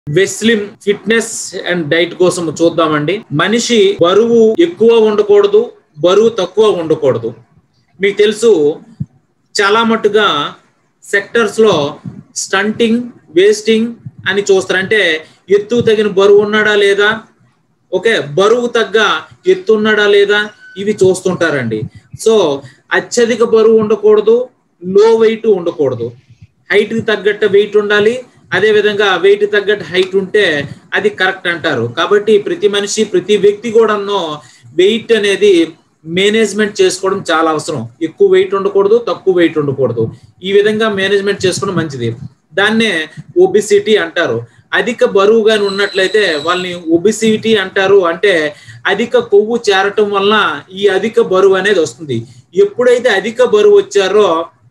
వెస్లిమ్ fitness and diet కోసం చూద్దామండి మనిషి బరువు ఎక్కువ ఉండకూడదు బరువు తక్కువ ఉండకూడదు మీకు తెలుసు చాలా మట్టుగా సెక్టర్స్ లో స్టంటింగ్ వేస్టింగ్ అని చూస్తారు అంటే ఎత్తు తగిన బరువు ఉన్నాడా లేదా ఓకే బరువు తగ్గ ఎత్తు ఉన్నాడా లేదా ఇవి చూస్తుంటారండి సో అత్యధిక బరువు ఉండకూడదు లో వెయిట్ ఉండకూడదు హైట్ కి తగ్గట్టు వెయిట్ ఉండాలి అదే విధంగా వెయిట్ తగ్గట్టు హైట్ ఉంటే అది కరెక్ట్ అంటారు కాబట్టి ప్రతి మనిషి ప్రతి వ్యక్తి కూడాను వెయిట్ అనేది మేనేజ్మెంట్ చేసుకోవడం చాలా అవసరం ఎక్కువ వెయిట్ ఉండకూడదు తక్కువ వెయిట్ ఉండకూడదు ఈ విధంగా మేనేజ్మెంట్ చేసుకోవడం మంచిది దాన్నే ఒబిసిటీ అంటారు అధిక బరువు గాని ఉన్నట్లయితే వాళ్ళని ఒబిసిటీ అంటారు అంటే అధిక కొవ్వు చేరటం వలన ఈ అధిక బరువు అనేది వస్తుంది ఎప్పుడైతే అధిక బరువు వచ్చారో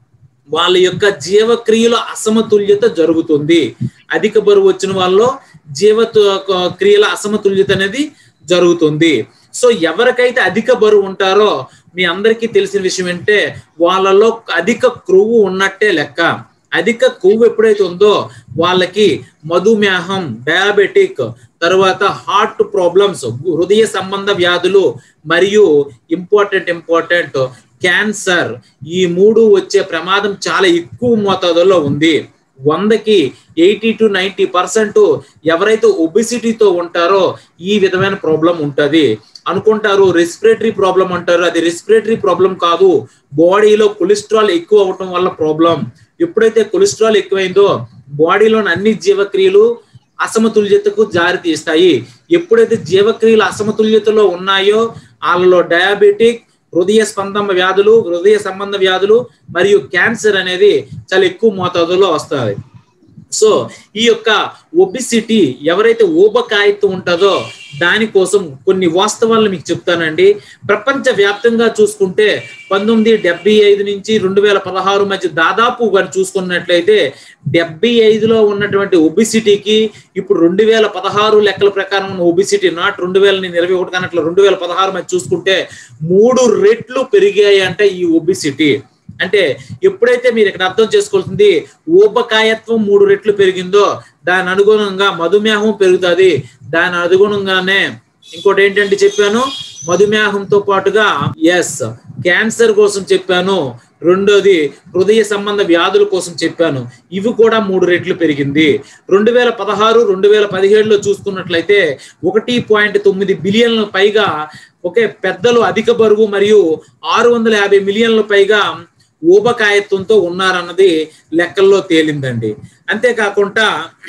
వాళ్ళ యొక్క జీవక్రియల అసమతుల్యత జరుగుతుంది అధిక బరువు వచ్చిన వాళ్ళలో జీవ క్రియల అసమతుల్యత అనేది జరుగుతుంది సో ఎవరికైతే అధిక బరువు ఉంటారో మీ అందరికీ తెలిసిన విషయం ఏంటంటే వాళ్ళలో అధిక క్రొవ్వు ఉన్నట్టే లెక్క అధిక కొవ్వు ఎప్పుడైతే ఉందో వాళ్ళకి మధుమేహం డయాబెటిక్ తర్వాత హార్ట్ ప్రాబ్లమ్స్ హృదయ సంబంధ వ్యాధులు మరియు ఇంపార్టెంట్ ఇంపార్టెంట్ క్యాన్సర్ ఈ మూడు వచ్చే ప్రమాదం చాలా ఎక్కువ మోతాదులో ఉంది వందకి ఎయిటీ టు నైంటీ పర్సెంట్ ఎవరైతే ఒబిసిటీతో ఉంటారో ఈ విధమైన ప్రాబ్లం ఉంటుంది అనుకుంటారు రెస్పిరేటరీ ప్రాబ్లం అంటారు అది రెస్పిరేటరీ ప్రాబ్లం కాదు బాడీలో కొలెస్ట్రాల్ ఎక్కువ అవటం వల్ల ప్రాబ్లం ఎప్పుడైతే కొలెస్ట్రాల్ ఎక్కువైందో బాడీలోని అన్ని జీవక్రియలు అసమతుల్యతకు జారి తీస్తాయి ఎప్పుడైతే జీవక్రియలు అసమతుల్యతలో ఉన్నాయో వాళ్ళలో డయాబెటిక్ హృదయ స్పందన వ్యాధులు హృదయ సంబంధ వ్యాధులు మరియు క్యాన్సర్ అనేది చాలా ఎక్కువ మోతాదులో వస్తుంది సో ఈ యొక్క ఒబిసిటీ ఎవరైతే ఊబకాయత్వం ఉంటుందో దానికోసం కొన్ని వాస్తవాలను మీకు చెప్తానండి ప్రపంచ వ్యాప్తంగా చూసుకుంటే పంతొమ్మిది డెబ్బై ఐదు నుంచి రెండు వేల పదహారు మధ్య దాదాపు కానీ చూసుకున్నట్లయితే డెబ్బై ఐదులో ఉన్నటువంటి ఒబిసిటీకి ఇప్పుడు రెండు వేల పదహారు లెక్కల ప్రకారం ఉన్న ఒబిసిటీ నాట్ రెండు వేల ఇరవై ఒకటి కానట్లు రెండు వేల పదహారు మధ్య చూసుకుంటే మూడు రెట్లు పెరిగాయి అంటే ఈ ఒబిసిటీ అంటే ఎప్పుడైతే మీరు ఇక్కడ అర్థం చేసుకోవాల్సింది ఊబకాయత్వం మూడు రెట్లు పెరిగిందో దాని అనుగుణంగా మధుమేహం పెరుగుతుంది దాని అనుగుణంగానే ఇంకోటి ఏంటంటే చెప్పాను మధుమేహంతో పాటుగా ఎస్ క్యాన్సర్ కోసం చెప్పాను రెండోది హృదయ సంబంధ వ్యాధుల కోసం చెప్పాను ఇవి కూడా మూడు రెట్లు పెరిగింది రెండు వేల పదహారు రెండు వేల పదిహేడులో చూసుకున్నట్లయితే ఒకటి పాయింట్ తొమ్మిది బిలియన్ల పైగా ఒకే పెద్దలు అధిక బరువు మరియు ఆరు వందల యాభై మిలియన్ల పైగా ఊబకాయత్వంతో ఉన్నారన్నది లెక్కల్లో తేలిందండి అంతేకాకుండా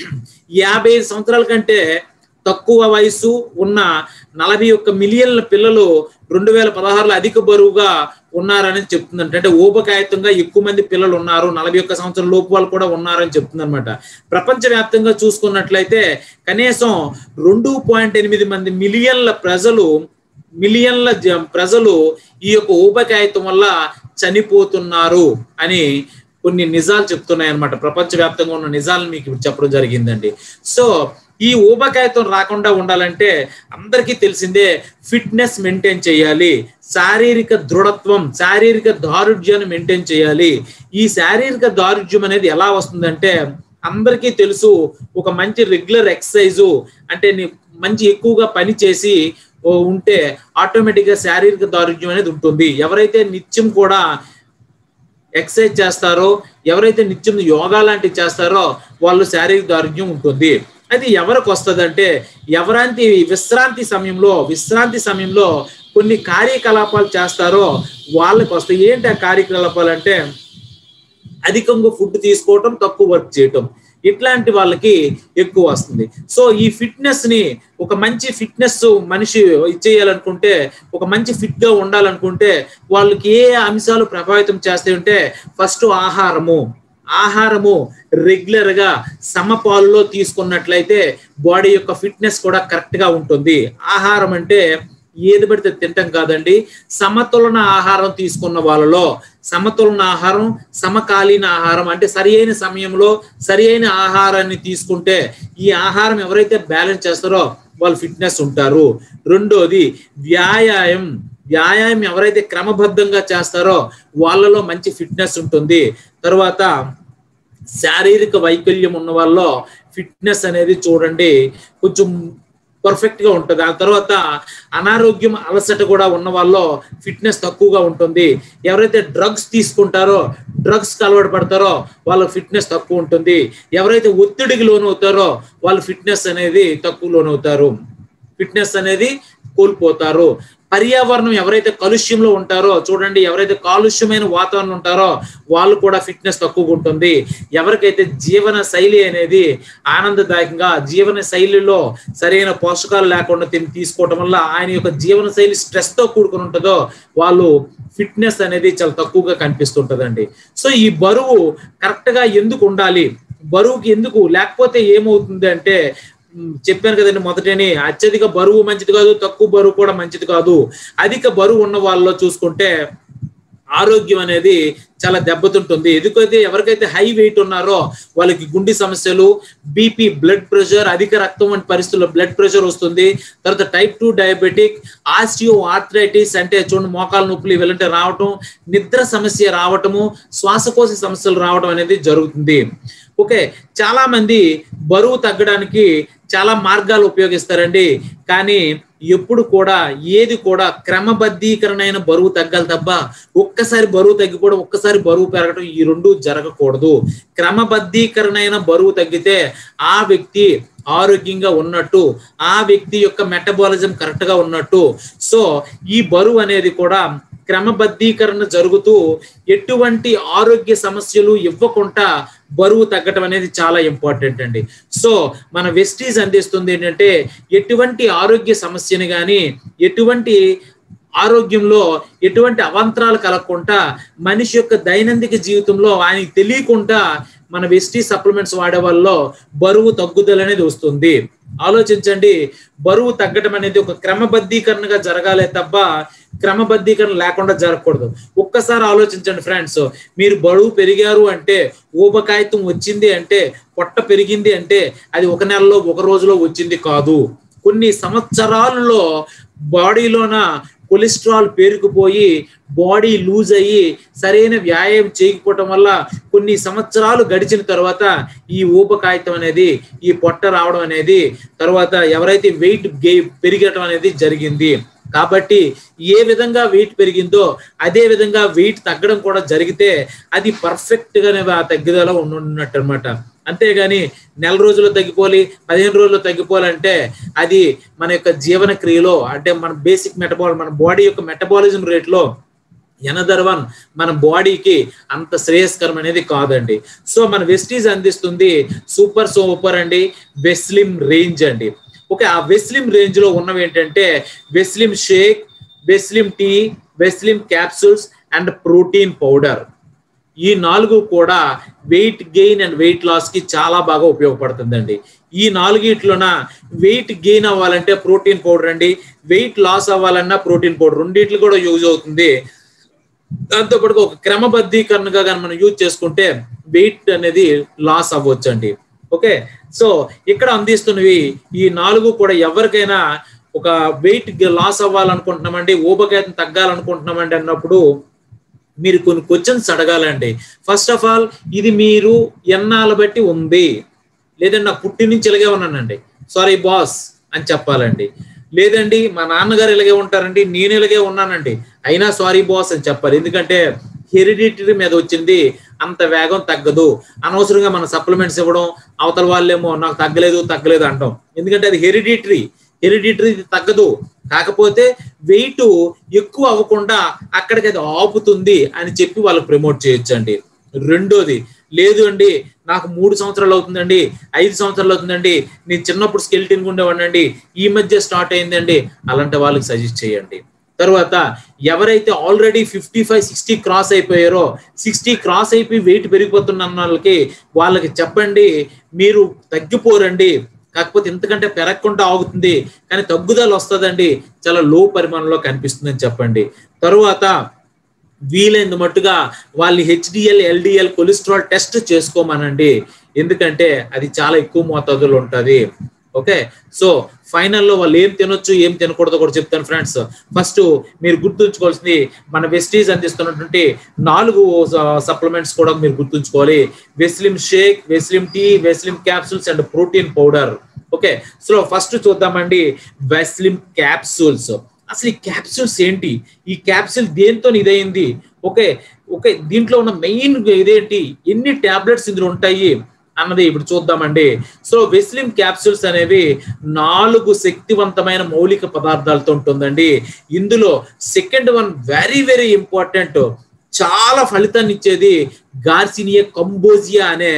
యాభై సంవత్సరాల కంటే తక్కువ వయసు ఉన్న నలభై ఒక్క మిలియన్ల పిల్లలు రెండు వేల పదహారులో అధిక బరువుగా ఉన్నారని చెప్తుందంట అంటే ఊబకాయత్వంగా ఎక్కువ మంది పిల్లలు ఉన్నారు నలభై ఒక్క సంవత్సరం లోపు వాళ్ళు కూడా ఉన్నారని చెప్తుంది అనమాట ప్రపంచవ్యాప్తంగా చూసుకున్నట్లయితే కనీసం రెండు పాయింట్ ఎనిమిది మంది మిలియన్ల ప్రజలు మిలియన్ల ప్రజలు ఈ యొక్క ఊబకాయత్వం వల్ల చనిపోతున్నారు అని కొన్ని నిజాలు చెప్తున్నాయి అనమాట ప్రపంచవ్యాప్తంగా ఉన్న నిజాలను మీకు ఇప్పుడు చెప్పడం జరిగిందండి సో ఈ ఊబకాయత్వం రాకుండా ఉండాలంటే అందరికీ తెలిసిందే ఫిట్నెస్ మెయింటైన్ చేయాలి శారీరక దృఢత్వం శారీరక దారుఢ్యాన్ని మెయింటైన్ చేయాలి ఈ శారీరక దారుఢ్యం అనేది ఎలా వస్తుందంటే అందరికీ తెలుసు ఒక మంచి రెగ్యులర్ ఎక్సర్సైజు అంటే మంచి ఎక్కువగా పని చేసి ఉంటే ఆటోమేటిక్గా శారీరక దారుఢ్యం అనేది ఉంటుంది ఎవరైతే నిత్యం కూడా ఎక్సర్సైజ్ చేస్తారో ఎవరైతే నిత్యం యోగా లాంటివి చేస్తారో వాళ్ళు శారీరక దారుఢ్యం ఉంటుంది అది ఎవరికి వస్తుంది అంటే ఎవరాంతి విశ్రాంతి సమయంలో విశ్రాంతి సమయంలో కొన్ని కార్యకలాపాలు చేస్తారో వాళ్ళకి వస్తాయి ఏంటి ఆ కార్యకలాపాలు అంటే అధికంగా ఫుడ్ తీసుకోవటం తక్కువ వర్క్ చేయటం ఇట్లాంటి వాళ్ళకి ఎక్కువ వస్తుంది సో ఈ ఫిట్నెస్ ని ఒక మంచి ఫిట్నెస్ మనిషి ఇచ్చేయాలనుకుంటే ఒక మంచి ఫిట్ గా ఉండాలనుకుంటే వాళ్ళకి ఏ అంశాలు ప్రభావితం చేస్తాయి అంటే ఫస్ట్ ఆహారము ఆహారము రెగ్యులర్ గా సమపాలులో తీసుకున్నట్లయితే బాడీ యొక్క ఫిట్నెస్ కూడా కరెక్ట్ గా ఉంటుంది ఆహారం అంటే ఏది పడితే తింటాం కాదండి సమతులన ఆహారం తీసుకున్న వాళ్ళలో సమతులన ఆహారం సమకాలీన ఆహారం అంటే సరి అయిన సమయంలో సరి అయిన ఆహారాన్ని తీసుకుంటే ఈ ఆహారం ఎవరైతే బ్యాలెన్స్ చేస్తారో వాళ్ళు ఫిట్నెస్ ఉంటారు రెండోది వ్యాయామం వ్యాయామం ఎవరైతే క్రమబద్ధంగా చేస్తారో వాళ్ళలో మంచి ఫిట్నెస్ ఉంటుంది తర్వాత శారీరక వైకల్యం ఉన్న వాళ్ళలో ఫిట్నెస్ అనేది చూడండి కొంచెం పర్ఫెక్ట్ గా ఉంటుంది ఆ తర్వాత అనారోగ్యం అలసట కూడా ఉన్న వాళ్ళలో ఫిట్నెస్ తక్కువగా ఉంటుంది ఎవరైతే డ్రగ్స్ తీసుకుంటారో డ్రగ్స్ అలవాటు పడతారో వాళ్ళ ఫిట్నెస్ తక్కువ ఉంటుంది ఎవరైతే ఒత్తిడికి లోనవుతారో వాళ్ళ ఫిట్నెస్ అనేది తక్కువ లోనవుతారు ఫిట్నెస్ అనేది కోల్పోతారు పర్యావరణం ఎవరైతే కాలుష్యంలో ఉంటారో చూడండి ఎవరైతే కాలుష్యమైన వాతావరణం ఉంటారో వాళ్ళు కూడా ఫిట్నెస్ తక్కువగా ఉంటుంది ఎవరికైతే జీవన శైలి అనేది ఆనందదాయకంగా జీవన శైలిలో సరైన పోషకాలు లేకుండా తిని తీసుకోవటం వల్ల ఆయన యొక్క జీవన శైలి స్ట్రెస్ తో కూడుకుని ఉంటుందో వాళ్ళు ఫిట్నెస్ అనేది చాలా తక్కువగా కనిపిస్తుంటదండి సో ఈ బరువు కరెక్ట్ గా ఎందుకు ఉండాలి బరువుకి ఎందుకు లేకపోతే ఏమవుతుంది అంటే మ్, చెప్పాను కదండి మొదటని అత్యధిక బరువు మంచిది కాదు తక్కువ బరువు కూడా మంచిది కాదు అధిక బరువు ఉన్న వాళ్ళలో చూసుకుంటే ఆరోగ్యం అనేది చాలా దెబ్బతింటుంది ఎందుకైతే ఎవరికైతే హై వెయిట్ ఉన్నారో వాళ్ళకి గుండె సమస్యలు బీపీ బ్లడ్ ప్రెషర్ అధిక రక్తం వంటి పరిస్థితుల్లో బ్లడ్ ప్రెషర్ వస్తుంది తర్వాత type two diabetic osteo arthritis అంటే చూడండి మోకాల నొప్పులు ఇవన్నీ రావటం నిద్ర సమస్య రావటము శ్వాసకోశ సమస్యలు రావడం అనేది జరుగుతుంది ఓకే చాలా మంది బరువు తగ్గడానికి చాలా మార్గాలు ఉపయోగిస్తారండి కానీ ఎప్పుడు కూడా ఏది కూడా క్రమబద్ధీకరణ అయిన బరువు తగ్గాలి తప్ప ఒక్కసారి బరువు తగ్గిపోవడం ఒక్కసారి బరువు పెరగడం ఈ రెండు జరగకూడదు క్రమబద్ధీకరణ అయిన బరువు తగ్గితే ఆ వ్యక్తి ఆరోగ్యంగా ఉన్నట్టు ఆ వ్యక్తి యొక్క మెటబాలిజం కరెక్ట్ గా ఉన్నట్టు సో ఈ బరువు అనేది కూడా క్రమబద్ధీకరణ జరుగుతూ ఎటువంటి ఆరోగ్య సమస్యలు ఇవ్వకుండా బరువు తగ్గటం అనేది చాలా ఇంపార్టెంట్ అండి సో మన వెస్టీజ్ అందిస్తుంది ఏంటంటే ఎటువంటి ఆరోగ్య సమస్యని కానీ ఎటువంటి ఆరోగ్యంలో ఎటువంటి అవాంతరాలు కలగకుండా మనిషి యొక్క దైనందిక జీవితంలో ఆయనకి తెలియకుండా మన వెస్టీ సప్లిమెంట్స్ వాడే వల్ల బరువు తగ్గుదల అనేది వస్తుంది ఆలోచించండి బరువు తగ్గడం అనేది ఒక క్రమబద్ధీకరణగా జరగాలే తప్ప క్రమబద్ధీకరణ లేకుండా జరగకూడదు ఒక్కసారి ఆలోచించండి ఫ్రెండ్స్ మీరు బరువు పెరిగారు అంటే ఊబకాయితం వచ్చింది అంటే పొట్ట పెరిగింది అంటే అది ఒక నెలలో ఒక రోజులో వచ్చింది కాదు కొన్ని సంవత్సరాలలో బాడీలోన కొలెస్ట్రాల్ పేరుకుపోయి బాడీ లూజ్ అయ్యి సరైన వ్యాయామం చేయకపోవటం వల్ల కొన్ని సంవత్సరాలు గడిచిన తర్వాత ఈ ఊపకాయితం అనేది ఈ పొట్ట రావడం అనేది తర్వాత ఎవరైతే వెయిట్ గే పెరిగటం అనేది జరిగింది కాబట్టి ఏ విధంగా వెయిట్ పెరిగిందో అదే విధంగా వెయిట్ తగ్గడం కూడా జరిగితే అది పర్ఫెక్ట్ గానే ఆ తగ్గుదల ఉన్నట్టు అనమాట అంతేగాని నెల రోజుల్లో తగ్గిపోలి పదిహేను రోజుల్లో తగ్గిపోవాలంటే అది మన యొక్క జీవన క్రియలో అంటే మన బేసిక్ మెటబాల్ మన బాడీ యొక్క మెటబాలిజం రేట్లో ఎనదర్ వన్ మన బాడీకి అంత శ్రేయస్కరం అనేది కాదండి సో మన వెస్టీజ్ అందిస్తుంది సూపర్ సూపర్ అండి వెస్లిమ్ రేంజ్ అండి ఓకే ఆ వెస్లిమ్ రేంజ్ లో ఉన్నవి ఏంటంటే Weslim shake Weslim tea Weslim capsules and protein powder ఈ నాలుగు కూడా weight gain and weight loss కి చాలా బాగా ఉపయోగపడుతుందండి ఈ నాలుగిట్లోన వెయిట్ గెయిన్ అవ్వాలంటే ప్రోటీన్ పౌడర్ అండి వెయిట్ లాస్ అవ్వాలన్నా ప్రోటీన్ పౌడర్ రెండిట్లు కూడా యూజ్ అవుతుంది దాంతోపాటు ఒక క్రమబద్ధీకరణగా కానీ మనం యూజ్ చేసుకుంటే వెయిట్ అనేది లాస్ అవ్వచ్చు అండి ఓకే సో ఇక్కడ అందిస్తున్నవి ఈ నాలుగు కూడా ఎవరికైనా ఒక వెయిట్ లాస్ అవ్వాలనుకుంటున్నామండి ఊబకాయతం తగ్గాలనుకుంటున్నామండి అన్నప్పుడు మీరు కొన్ని క్వశ్చన్స్ అడగాలండి ఫస్ట్ ఆఫ్ ఆల్ ఇది మీరు ఎన్నాళ్ళ బట్టి ఉంది లేదండి నా పుట్టి నుంచి ఇలాగే ఉన్నానండి సారీ బాస్ అని చెప్పాలండి లేదండి మా నాన్నగారు ఇలాగే ఉంటారండి నేను ఇలాగే ఉన్నానండి అయినా సారీ బాస్ అని చెప్పాలి ఎందుకంటే హెరిడిటరీ మీద వచ్చింది అంత వేగం తగ్గదు అనవసరంగా మన సప్లిమెంట్స్ ఇవ్వడం అవతల వాళ్ళేమో నాకు తగ్గలేదు తగ్గలేదు అంటాం ఎందుకంటే అది హెరిడిటరీ హెరిడిటరీ తగ్గదు కాకపోతే వెయిట్ ఎక్కువ అవ్వకుండా అక్కడికి అది ఆపుతుంది అని చెప్పి వాళ్ళకి ప్రమోట్ చేయొచ్చండి రెండోది లేదు అండి నాకు మూడు సంవత్సరాలు అవుతుందండి ఐదు సంవత్సరాలు అవుతుందండి నేను చిన్నప్పుడు స్కెల్టిన్ ఉండేవాడినండి ఈ మధ్య స్టార్ట్ అయిందండి అలాంటి వాళ్ళకి సజెస్ట్ చేయండి తర్వాత ఎవరైతే already fifty five sixty cross అయిపోయారో సిక్స్టీ క్రాస్ అయిపోయి వెయిట్ పెరిగిపోతున్న వాళ్ళకి వాళ్ళకి చెప్పండి మీరు తగ్గిపోరండి కాకపోతే ఇంతకంటే పెరగకుండా ఆగుతుంది కానీ తగ్గుదల వస్తుందండి చాలా లో పరిమాణంలో కనిపిస్తుందని చెప్పండి తరువాత వీలైన మట్టుగా వాళ్ళని హెచ్డిఎల్ ఎల్డిఎల్ కొలెస్ట్రాల్ టెస్ట్ చేసుకోమనండి ఎందుకంటే అది చాలా ఎక్కువ మోతాదులో ఉంటుంది ఓకే సో ఫైనల్లో వాళ్ళు ఏం తినొచ్చు ఏం తినకూడదో కూడా చెప్తాను ఫ్రెండ్స్ ఫస్ట్ మీరు గుర్తుంచుకోవాల్సింది మన వెస్టీజ్ అందిస్తున్నటువంటి నాలుగు సప్లిమెంట్స్ కూడా మీరు గుర్తుంచుకోవాలి Weslim shake Weslim tea Weslim capsules and protein powder okay so first చూద్దామండి వెస్లిమ్ క్యాప్సూల్స్ అసలు ఈ క్యాప్సూల్స్ ఏంటి ఈ క్యాప్సూల్ దేంతో ఇదైంది ఓకే ఓకే దీంట్లో ఉన్న మెయిన్ ఇదేంటి ఎన్ని టాబ్లెట్స్ ఇందులో ఉంటాయి అన్నది ఇప్పుడు చూద్దామండి సో వెస్లిమ్ క్యాప్సూల్స్ అనేవి నాలుగు శక్తివంతమైన మౌలిక పదార్థాలతో ఉంటుందండి ఇందులో second one very very important చాలా ఫలితాన్ని ఇచ్చేది గార్సినియా కంబోజియా అనే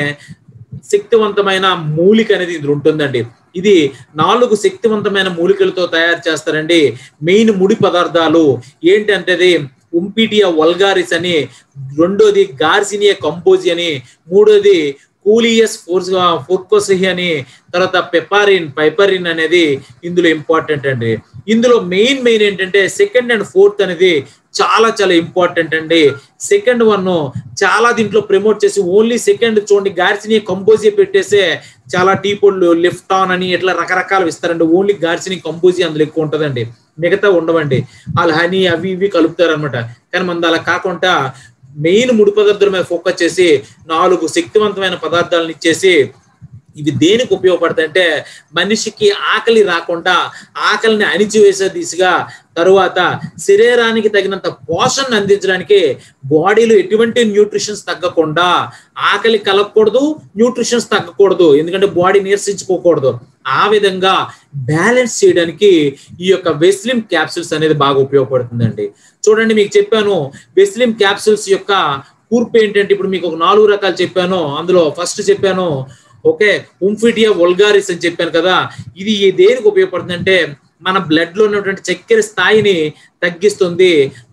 శక్తివంతమైన మూలిక అనేది ఇందులో ఉంటుందండి ఇది నాలుగు శక్తివంతమైన మూలికలతో తయారు చేస్తారండి మెయిన్ ముడి పదార్థాలు ఏంటంటే ఉంపిటియా వల్గారిస్ అని రెండోది గార్సినియా కంపోజి అని మూడోది కూలియస్ ఫోర్స్ ఫోర్కోసిహి అని తర్వాత పెపారిన్ పైపరిన్ అనేది ఇందులో ఇంపార్టెంట్ అండి ఇందులో మెయిన్ మెయిన్ ఏంటంటే సెకండ్ అండ్ ఫోర్త్ అనేది చాలా చాలా ఇంపార్టెంట్ అండి సెకండ్ వన్ చాలా దీంట్లో ప్రమోట్ చేసి ఓన్లీ సెకండ్ చూడండి గార్సిని కంపోజీ పెట్టేసే చాలా టీ పొడ్లు లిఫ్ట్ ఆన్ అని ఇట్లా రకరకాలు ఇస్తారండి ఓన్లీ గార్సిని కంపోజీ అందులో ఎక్కువ ఉంటుందండి మిగతా ఉండవండి వాళ్ళు హనీ అవి ఇవి కలుపుతారు అనమాట కానీ మన అలా కాకుండా మెయిన్ ముడి పదార్థాల మీద ఫోకస్ చేసి నాలుగు శక్తివంతమైన పదార్థాలను ఇచ్చేసి ఇవి దేనికి ఉపయోగపడతాయి అంటే మనిషికి ఆకలి రాకుండా ఆకలిని అణిచివేసే దిశగా తరువాత శరీరానికి తగినంత పోషణ అందించడానికి బాడీలో ఎటువంటి న్యూట్రిషన్స్ తగ్గకుండా ఆకలి కలగకూడదు న్యూట్రిషన్స్ తగ్గకూడదు ఎందుకంటే బాడీ నీరసించుకోకూడదు ఆ విధంగా బ్యాలెన్స్ చేయడానికి ఈ యొక్క వెస్లిమ్ క్యాప్సూల్స్ అనేది బాగా ఉపయోగపడుతుందండి చూడండి మీకు చెప్పాను వెస్లిమ్ క్యాప్సూల్స్ యొక్క కూర్పు ఏంటంటే ఇప్పుడు మీకు ఒక నాలుగు రకాలు చెప్పాను అందులో ఫస్ట్ చెప్పాను ఓకే ఉంఫిటియా వల్గారిస్ అని చెప్పాను కదా ఇది దేనికి ఉపయోగపడుతుంది అంటే మన బ్లడ్ లో ఉన్నటువంటి చక్కెర స్థాయిని తగ్గిస్తుంది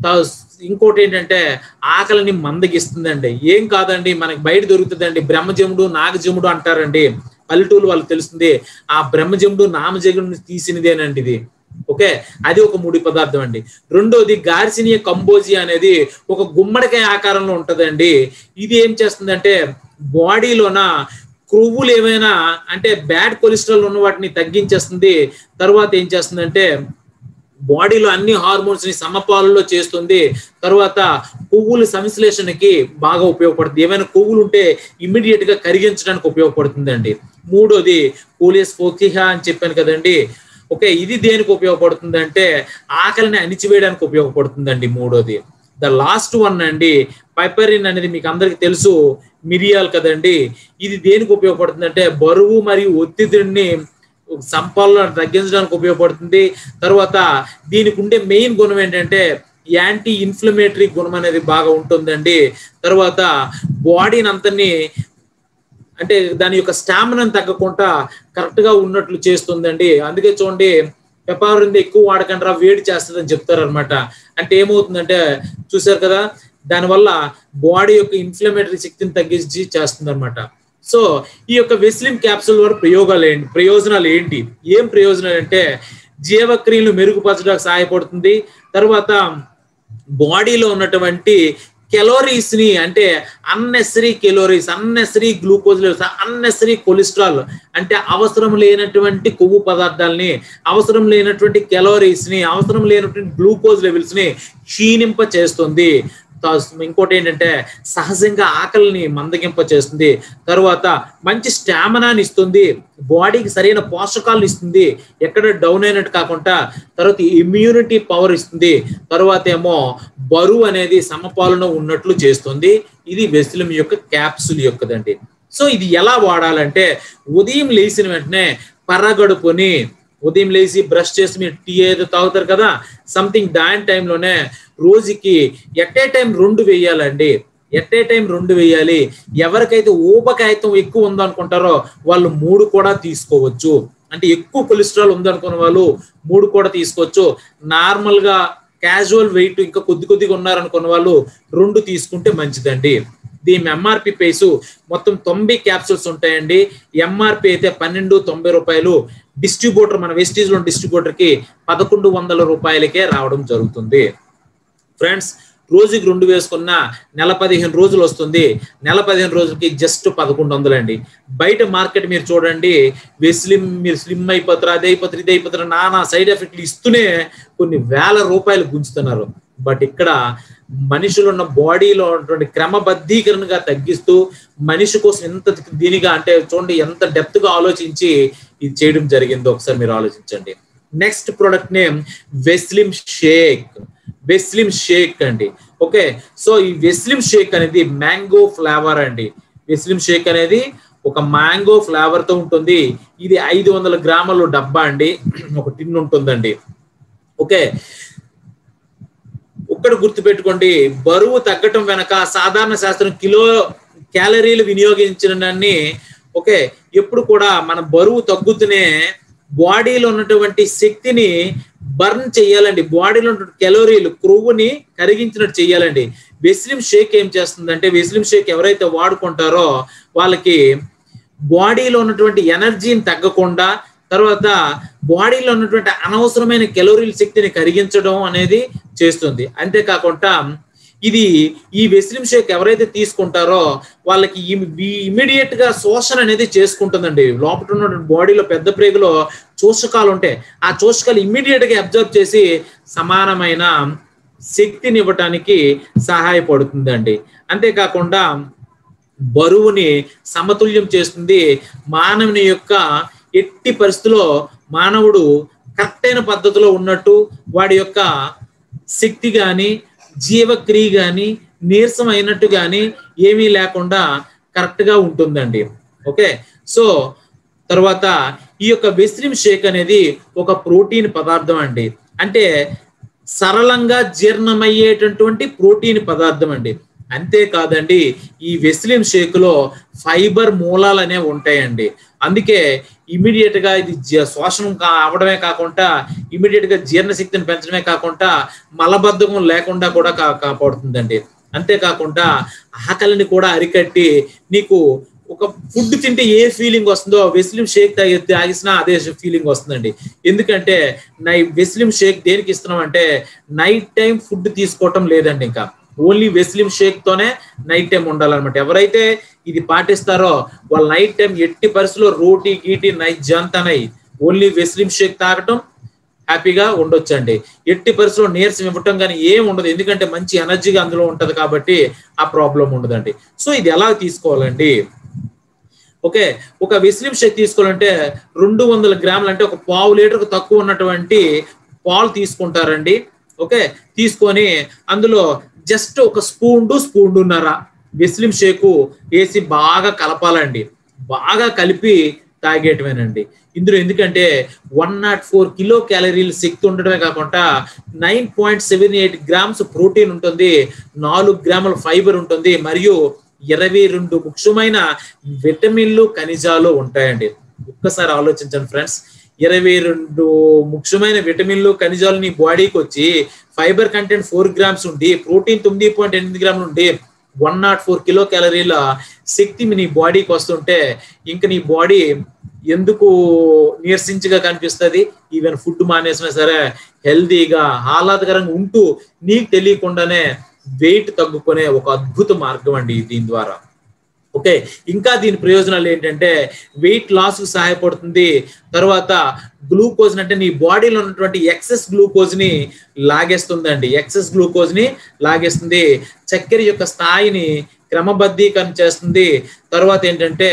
ఇంకోటి ఏంటంటే ఆకలిని మందగిస్తుందండి ఏం కాదండి మనకి బయట దొరుకుతుందండి బ్రహ్మజముడు నాగజముడు అంటారండి పల్లెటూరు వాళ్ళకి తెలుస్తుంది ఆ బ్రహ్మజముడు నామజముడు తీసినదేనండి ఇది ఓకే అది ఒక ముడి పదార్థం అండి రెండోది గార్సినియా కంబోజి అనేది ఒక గుమ్మడికాయ ఆకారంలో ఉంటదండి ఇది ఏం చేస్తుందంటే బాడీలోన క్రొవ్వులు ఏమైనా అంటే బ్యాడ్ కొలెస్ట్రాల్ ఉన్న వాటిని తగ్గించేస్తుంది తర్వాత ఏం చేస్తుందంటే బాడీలో అన్ని హార్మోన్స్ ని సమపాలలో చేస్తుంది తర్వాత కొవ్వుల సంశ్లేషణకి బాగా ఉపయోగపడుతుంది ఏమైనా కొవ్వులు ఉంటే ఇమ్మీడియట్ గా కరిగించడానికి ఉపయోగపడుతుందండి మూడోది కూలియస్ ఫోకిహా అని చెప్పాను కదండి ఓకే ఇది దేనికి ఉపయోగపడుతుంది అంటే ఆకలిని అణిచివేయడానికి ఉపయోగపడుతుందండి మూడోది ద లాస్ట్ వన్ అండి పైపరిన్ అనేది మీకు అందరికి తెలుసు మిరియాలు కదండి ఇది దేనికి ఉపయోగపడుతుంది అంటే బరువు మరియు ఒత్తిడిని సంపాదన తగ్గించడానికి ఉపయోగపడుతుంది తర్వాత దీనికి ఉండే మెయిన్ గుణం ఏంటంటే యాంటీ ఇన్ఫ్లమేటరీ గుణం అనేది బాగా ఉంటుందండి తర్వాత బాడీని అంతని అంటే దాని యొక్క స్టామినాను తగ్గకుండా కరెక్ట్ గా ఉన్నట్లు చేస్తుందండి అందుకే చూడండి పెపారింది ఎక్కువ వాడకండి వేడి చేస్తుందని చెప్తారు అనమాట అంటే ఏమవుతుందంటే చూసారు కదా దానివల్ల బాడీ యొక్క ఇన్ఫ్లమేటరీ శక్తిని తగ్గించి చేస్తుంది అనమాట సో ఈ యొక్క వెస్లిమ్ క్యాప్సూల్ వల్ల ప్రయోగాలు ఏంటి ప్రయోజనాలు ఏంటి ఏం ప్రయోజనాలు అంటే జీవక్రియలు మెరుగుపరచడానికి సహాయపడుతుంది తర్వాత బాడీలో ఉన్నటువంటి కెలోరీస్ ని అంటే unnecessary calories unnecessary glucose levels unnecessary cholesterol అంటే అవసరం లేనటువంటి కొవ్వు పదార్థాలని అవసరం లేనటువంటి కెలోరీస్ ని అవసరం లేనటువంటి గ్లూకోజ్ లెవెల్స్ ని క్షీణింప చేస్తుంది ఇంకోటి ఏంటంటే సహజంగా ఆకలిని మందగింప చేస్తుంది తర్వాత మంచి స్టామినాని ఇస్తుంది బాడీకి సరైన పోషకాలను ఇస్తుంది ఎక్కడ డౌన్ అయినట్టు కాకుండా తర్వాత ఇమ్యూనిటీ పవర్ ఇస్తుంది తర్వాత ఏమో బరువు అనేది సమపాలన ఉన్నట్లు చేస్తుంది ఇది వెస్లిం యొక్క క్యాప్సుల్ యొక్కదండి సో ఇది ఎలా వాడాలంటే ఉదయం లేచిన వెంటనే పరగడుపుని ఉదయం లేచి బ్రష్ చేసి మీరు టీ ఏదో తాగుతారు కదా సంథింగ్ దాని టైంలోనే రోజుకి ఎట్ ఏ టైం రెండు వేయాలండి ఎట్ ఏ టైం రెండు వేయాలి ఎవరికైతే ఊపకాయితం ఎక్కువ ఉందనుకుంటారో వాళ్ళు మూడు కూడా తీసుకోవచ్చు అంటే ఎక్కువ కొలెస్ట్రాల్ ఉందనుకున్న వాళ్ళు మూడు కూడా తీసుకోవచ్చు నార్మల్ గా క్యాజువల్ వెయిట్ ఇంకా కొద్ది కొద్దిగా ఉన్నారనుకున్న వాళ్ళు రెండు తీసుకుంటే మంచిదండి దీని ఎంఆర్పి పేసు మొత్తం తొంభై క్యాప్సూల్స్ ఉంటాయండి ఎంఆర్పి అయితే పన్నెండు తొంభై రూపాయలు డిస్ట్రిబ్యూటర్ మన వెస్టీజ్ లో డిస్ట్రిబ్యూటర్ కి పదకొండు వందల రూపాయలకే రావడం జరుగుతుంది ఫ్రెండ్స్ రోజుకి రెండు వేసుకున్న నెల పదిహేను రోజులు వస్తుంది నెల పదిహేను రోజులకి జస్ట్ పదకొండు వందలండి బయట మార్కెట్ మీరు చూడండి వెస్లిమ్ మీరు స్లిమ్ అయిపోతారు అది అయిపోతారు ఇది అయిపోతారు నానా సైడ్ ఎఫెక్ట్లు ఇస్తూనే కొన్ని వేల రూపాయలు గుంజుతున్నారు బట్ ఇక్కడ మనుషులు ఉన్న బాడీలో ఉన్నటువంటి క్రమబద్ధీకరణగా తగ్గిస్తూ మనిషి కోసం ఎంత దీనిగా అంటే చూడండి ఎంత డెప్త్ గా ఆలోచించి ఇది చేయడం జరిగిందో ఒకసారి మీరు ఆలోచించండి next product name Veslim shake Veslim shake అండి ఓకే సో ఈ వెస్లిమ్ షేక్ అనేది మ్యాంగో ఫ్లేవర్ అండి వెస్లిమ్ షేక్ అనేది ఒక మ్యాంగో ఫ్లేవర్ తో ఉంటుంది ఇది ఐదు వందల గ్రాముల డబ్బా అండి ఒక టిన్ ఉంటుందండి ఓకే ఒక్కడు గుర్తుపెట్టుకోండి బరువు తగ్గటం వెనక సాధారణ శాస్త్రం కిలో క్యాలరీలు వినియోగించడాన్ని ఓకే ఎప్పుడు కూడా మన బరువు తగ్గుతూనే బాడీలో ఉన్నటువంటి శక్తిని బర్న్ చేయాలండి బాడీలో ఉన్నటువంటి కెలోరీలు క్రొవ్వుని కరిగించినట్టు చేయాలండి వెస్లిం షేక్ ఏం చేస్తుందంటే వెస్లిం షేక్ ఎవరైతే వాడుకుంటారో వాళ్ళకి బాడీలో ఉన్నటువంటి ఎనర్జీని తగ్గకుండా తర్వాత బాడీలో ఉన్నటువంటి అనవసరమైన కెలోరీల శక్తిని కరిగించడం అనేది చేస్తుంది అంతేకాకుండా ఇది ఈ వెస్లిం షేక్ ఎవరైతే తీసుకుంటారో వాళ్ళకి ఇమీడియట్ గా శోషణ అనేది చేసుకుంటుందండి లోపల ఉన్న బాడీలో పెద్ద ప్రేగులో చూషకాలు ఉంటాయి ఆ చూషకాలు ఇమ్మీడియట్ గా అబ్జర్వ్ చేసి సమానమైన శక్తిని ఇవ్వటానికి సహాయపడుతుందండి అంతేకాకుండా బరువుని సమతుల్యం చేస్తుంది మానవుని యొక్క ఎట్టి పరిస్థితిలో మానవుడు కరెక్ట్ అయిన పద్ధతిలో ఉన్నట్టు వాడి యొక్క శక్తి కానీ జీవక్రియ కానీ నీరసం అయినట్టు కానీ ఏమీ లేకుండా కరెక్ట్ గా ఉంటుందండి ఓకే సో తర్వాత ఈ యొక్క వెస్లిమ్ షేక్ అనేది ఒక ప్రోటీన్ పదార్థం అండి అంటే సరళంగా జీర్ణమయ్యేటటువంటి ప్రోటీన్ పదార్థం అండి అంతేకాదండి ఈ వెస్లిం షేక్ లో ఫైబర్ మూలాలు అనేవి ఉంటాయండి అందుకే ఇమీడియట్ గా ఇది శోషణం అవడమే కాకుండా ఇమీడియట్ గా జీర్ణశక్తిని పెంచడమే కాకుండా మలబద్ధకం లేకుండా కూడా కాపాడుతుందండి అంతేకాకుండా ఆకలిని కూడా అరికట్టి నీకు ఒక ఫుడ్ తింటే ఏ ఫీలింగ్ వస్తుందో వెస్లిం షేక్ తాగి తాగిసినా అదే ఫీలింగ్ వస్తుందండి ఎందుకంటే నై వెస్లిం షేక్ దేనికి ఇస్తున్నాం అంటే నైట్ టైం ఫుడ్ తీసుకోవటం లేదండి ఇంకా ఓన్లీ వెస్లిం షేక్ తోనే నైట్ టైం ఉండాలన్నమాట ఎవరైతే ఇది పాటిస్తారో వాళ్ళ నైట్ టైం ఎట్టి పరిస్థితుల్లో రోటీ గీటీ నైట్ జంతనై ఓన్లీ వెస్లిం షేక్ తాగటం హ్యాపీగా ఉండొచ్చండి ఎట్టి పరిస్థితుల్లో నీరసం ఇవ్వటం కానీ ఏం ఉండదు ఎందుకంటే మంచి ఎనర్జీగా అందులో ఉంటది కాబట్టి ఆ ప్రాబ్లం ఉండదండి సో ఇది ఎలా తీసుకోవాలండి ఓకే ఒక వెస్లిం షేక్ తీసుకోవాలంటే రెండు వందల గ్రాములు అంటే ఒక పావు లీటర్కు తక్కువ ఉన్నటువంటి పాలు తీసుకుంటారండి ఓకే తీసుకొని అందులో జస్ట్ ఒక స్పూన్ టు స్పూన్న్నర వెస్లిం షేకు వేసి బాగా కలపాలండి బాగా కలిపి తాగేయటమేనండి ఇందులో ఎందుకంటే వన్ నాట్ ఫోర్ కిలో క్యాలరీలు శక్తి ఉండడమే కాకుండా nine point seven eight grams protein ఉంటుంది నాలుగు గ్రాముల ఫైబర్ ఉంటుంది మరియు ఇరవై రెండు ముఖ్యమైన విటమిన్లు ఖనిజాలు ఉంటాయండి ఒక్కసారి ఆలోచించండి ఫ్రెండ్స్ ఇరవై రెండు ముఖ్యమైన విటమిన్లు ఖనిజాలు నీ బాడీకి వచ్చి ఫైబర్ కంటెంట్ ఫోర్ గ్రామ్స్ ఉండి ప్రోటీన్ తొమ్మిది పాయింట్ ఎనిమిది గ్రాములు ఉండి వన్ నాట్ ఫోర్ కిలో క్యాలరీల శక్తి నీ బాడీకి వస్తుంటే ఇంకా నీ బాడీ ఎందుకు నీరసించగా కనిపిస్తుంది ఈవెన్ ఫుడ్ మానేసినా సరే హెల్దీగా ఆహ్లాదకరంగా ఉంటూ నీకు తెలియకుండానే వెయిట్ తగ్గుకునే ఒక అద్భుత మార్గం అండి దీని ద్వారా ఓకే ఇంకా దీని ప్రయోజనాలు ఏంటంటే వెయిట్ లాస్ కు సహాయపడుతుంది తర్వాత గ్లూకోజ్ అంటే నీ బాడీలో ఉన్నటువంటి ఎక్సెస్ గ్లూకోజ్ ని లాగేస్తుందండి ఎక్సెస్ గ్లూకోజ్ ని లాగేస్తుంది చక్కెర యొక్క స్థాయిని క్రమబద్ధీకరణ చేస్తుంది తర్వాత ఏంటంటే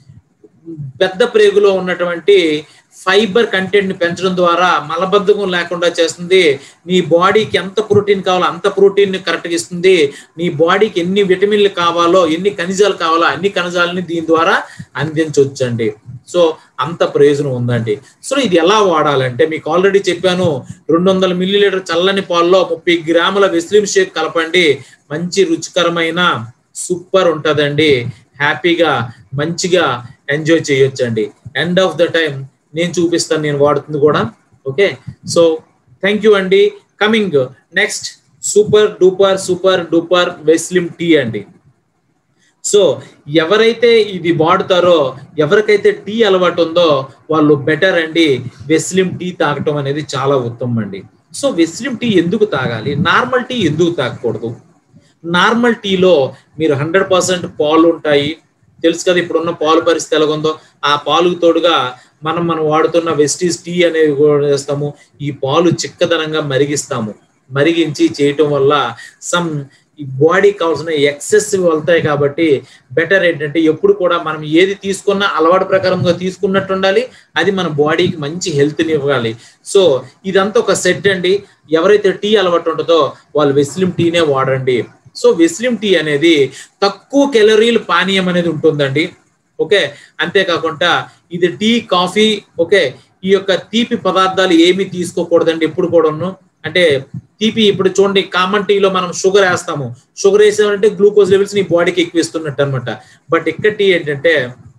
పెద్ద ప్రేగులో ఉన్నటువంటి ఫైబర్ కంటెంట్ ని పెంచడం ద్వారా మలబద్ధకం లేకుండా చేస్తుంది నీ బాడీకి ఎంత ప్రోటీన్ కావాలో అంత ప్రోటీన్ ని కరెక్ట్గా ఇస్తుంది నీ బాడీకి ఎన్ని విటమిన్లు కావాలో ఎన్ని ఖనిజాలు కావాలో అన్ని ఖనిజాలని దీని ద్వారా అందించవచ్చండి సో అంత ప్రయోజనం ఉందండి సో ఇది ఎలా వాడాలంటే మీకు ఆల్రెడీ చెప్పాను రెండు వందల మిల్లీలీటర్ చల్లని పాల్లో ముప్పై గ్రాముల వెస్లిం షేక్ కలపండి మంచి రుచికరమైన సూపర్ ఉంటుందండి హ్యాపీగా మంచిగా ఎంజాయ్ చేయొచ్చండి ఎండ్ ఆఫ్ ద టైం నేను చూపిస్తాను నేను వాడుతుంది కూడా ఓకే సో థ్యాంక్ యూ అండి coming next super duper super duper Veslim tea అండి సో ఎవరైతే ఇది వాడుతారో ఎవరికైతే టీ అలవాటు ఉందో వాళ్ళు బెటర్ అండి వెస్లిమ్ టీ తాగటం అనేది చాలా ఉత్తమం అండి సో వెస్లిం టీ ఎందుకు తాగాలి నార్మల్ టీ ఎందుకు తాగకూడదు నార్మల్ టీలో మీరు హండ్రెడ్ పర్సెంట్ పాలు ఉంటాయి తెలుసు కదా ఇప్పుడున్న పాలు పరిస్థితి ఎలాగుందో ఆ పాలు తోడుగా మనం మనం వాడుతున్న వెస్టీస్ టీ అనేది కూడా చేస్తాము ఈ పాలు చిక్కదనంగా మరిగిస్తాము మరిగించి చేయటం వల్ల సమ్ ఈ బాడీకి కావాల్సిన ఎక్సెస్ వెళ్తాయి కాబట్టి బెటర్ ఏంటంటే ఎప్పుడు కూడా మనం ఏది తీసుకున్నా అలవాటు ప్రకారంగా తీసుకున్నట్టు ఉండాలి అది మన బాడీకి మంచి హెల్త్ని ఇవ్వాలి సో ఇదంతా ఒక సెట్ అండి ఎవరైతే టీ అలవాటు ఉంటుందో వాళ్ళు వెస్లిం టీనే వాడండి సో వెస్లిం టీ అనేది తక్కువ కెలరీలు పానీయం అనేది ఉంటుందండి ఓకే అంతేకాకుండా ఇది టీ కాఫీ ఓకే ఈ యొక్క తీపి పదార్థాలు ఏమీ తీసుకోకూడదండి ఎప్పుడు కూడాను అంటే తీపి ఇప్పుడు చూడండి కామన్ టీలో మనం షుగర్ వేస్తాము షుగర్ వేసామంటే గ్లూకోజ్ లెవెల్స్ నీ బాడీకి ఎక్కువ ఇస్తున్నట్టు అనమాట బట్ ఇక్కడ టీ ఏంటంటే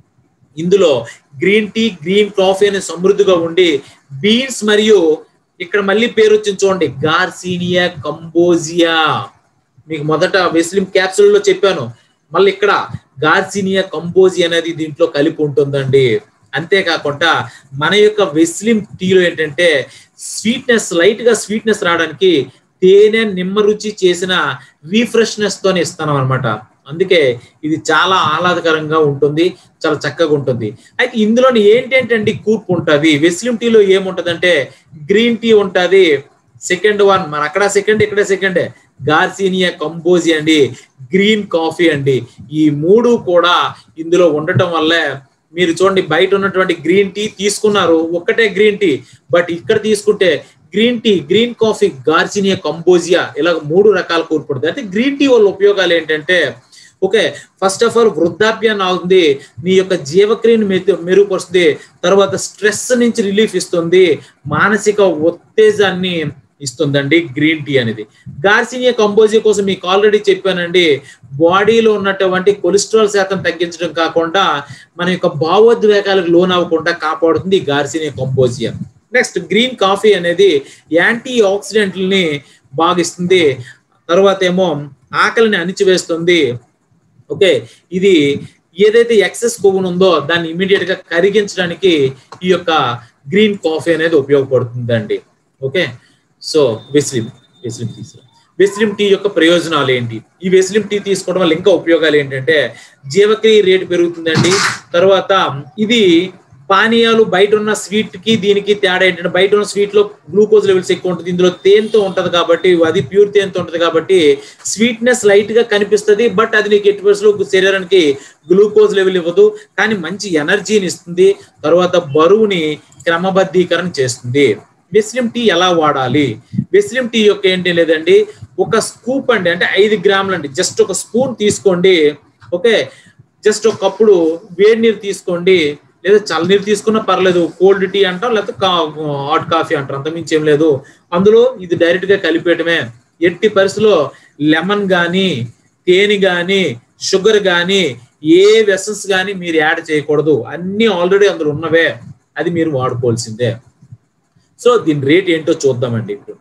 ఇందులో గ్రీన్ టీ గ్రీన్ కాఫీ అనే సమృద్ధిగా ఉండి బీన్స్ మరియు ఇక్కడ మళ్ళీ పేరు వచ్చింది చూడండి గార్సీనియా కంబోజియా మీకు మొదట వెస్లిం క్యాప్సూల్ లో చెప్పాను మళ్ళీ ఇక్కడ గార్సినియా కంబోజి అనేది దీంట్లో కలిపి ఉంటుందండి అంతేకాకుండా మన యొక్క వెస్లిం టీలో ఏంటంటే స్వీట్నెస్ లైట్ గా స్వీట్నెస్ రావడానికి తేనె నిమ్మ రుచి చేసిన రీఫ్రెష్నెస్ తోనే ఇస్తాను అనమాట అందుకే ఇది చాలా ఆహ్లాదకరంగా ఉంటుంది చాలా చక్కగా ఉంటుంది అయితే ఇందులో ఏంటంటే కూర్పు ఉంటుంది వెస్లిం టీలో ఏముంటదంటే గ్రీన్ టీ ఉంటుంది సెకండ్ వన్ మన అక్కడ సెకండ్ ఇక్కడ సెకండ్ గార్సీనియా కంబోజి అండి గ్రీన్ కాఫీ అండి ఈ మూడు కూడా ఇందులో ఉండటం వల్లే మీరు చూడండి బయట ఉన్నటువంటి గ్రీన్ టీ తీసుకున్నారు ఒక్కటే గ్రీన్ టీ బట్ ఇక్కడ తీసుకుంటే green tea green coffee garcinia cambogia ఇలా మూడు రకాల కూర్పడుతుంది అయితే గ్రీన్ టీ వల్ల ఉపయోగాలు ఏంటంటే ఓకే ఫస్ట్ ఆఫ్ ఆల్ వృద్ధాప్యాన్ని ఆగుతుంది నీ యొక్క జీవక్రియను మెరుగుపరుస్తుంది తర్వాత స్ట్రెస్ నుంచి రిలీఫ్ ఇస్తుంది మానసిక ఉత్తేజాన్ని ఇస్తుందండి గ్రీన్ టీ అనేది గార్సినియా కంబోజియా కోసం మీకు ఆల్రెడీ చెప్పానండి బాడీలో ఉన్నటువంటి కొలెస్ట్రాల్ శాతం తగ్గించడం కాకుండా మన యొక్క భావోద్వేగాలకు లోన్ అవ్వకుండా కాపాడుతుంది ఈ garcinia cambogia next green coffee అనేది యాంటీ ఆక్సిడెంట్లని బాగిస్తుంది తర్వాత ఏమో ఆకలిని అణిచివేస్తుంది ఓకే ఇది ఏదైతే ఎక్సెస్ కొవ్వును ఉందో దాన్ని ఇమీడియట్ గా కరిగించడానికి ఈ యొక్క గ్రీన్ కాఫీ అనేది ఉపయోగపడుతుందండి ఓకే సో వెస్లిం వెస్లిం తీసుకురా వెస్లిం టీ యొక్క ప్రయోజనాలు ఏంటి ఈ వెస్లిం టీ తీసుకోవడం వల్ల ఇంకా ఉపయోగాలు ఏంటంటే జీవక్రియ రేటు పెరుగుతుందండి తర్వాత ఇది పానీయాలు బయట ఉన్న స్వీట్ కి దీనికి తేడా ఏంటంటే బయట ఉన్న స్వీట్ లో గ్లూకోజ్ లెవెల్స్ ఎక్కువ ఉంటుంది ఇందులో తేనెతో ఉంటది కాబట్టి అది ప్యూర్ తేనెతో ఉంటది కాబట్టి స్వీట్నెస్ లైట్ గా కనిపిస్తుంది బట్ అది నీకు ఎట్టి పరిస్థితుల్లో శరీరానికి గ్లూకోజ్ లెవెల్ ఇవ్వదు కానీ మంచి ఎనర్జీని ఇస్తుంది తర్వాత బరువుని క్రమబద్ధీకరణ చేస్తుంది వెస్లిం టీ ఎలా వాడాలి వెస్లిం టీ యొక్క ఏంటి లేదండి ఒక స్కూప్ అండి అంటే ఐదు గ్రాములు అండి జస్ట్ ఒక స్పూన్ తీసుకోండి ఓకే జస్ట్ ఒక కప్పుడు వేడి నీరు తీసుకోండి లేదా చల్లనీరు తీసుకున్నా పర్లేదు కోల్డ్ టీ అంటాం లేకపోతే హాట్ కాఫీ అంటాం అంత మించి ఏం లేదు అందులో ఇది డైరెక్ట్ గా కలిపేయటమే ఎట్టి పరిస్థితిలో లెమన్ కానీ తేనె కానీ షుగర్ కానీ ఏ వెసన్స్ కానీ మీరు యాడ్ చేయకూడదు అన్ని ఆల్రెడీ అందులో ఉన్నవే అది మీరు వాడుకోవాల్సిందే సో దీని రేట్ ఏంటో చూద్దామండి ఇప్పుడు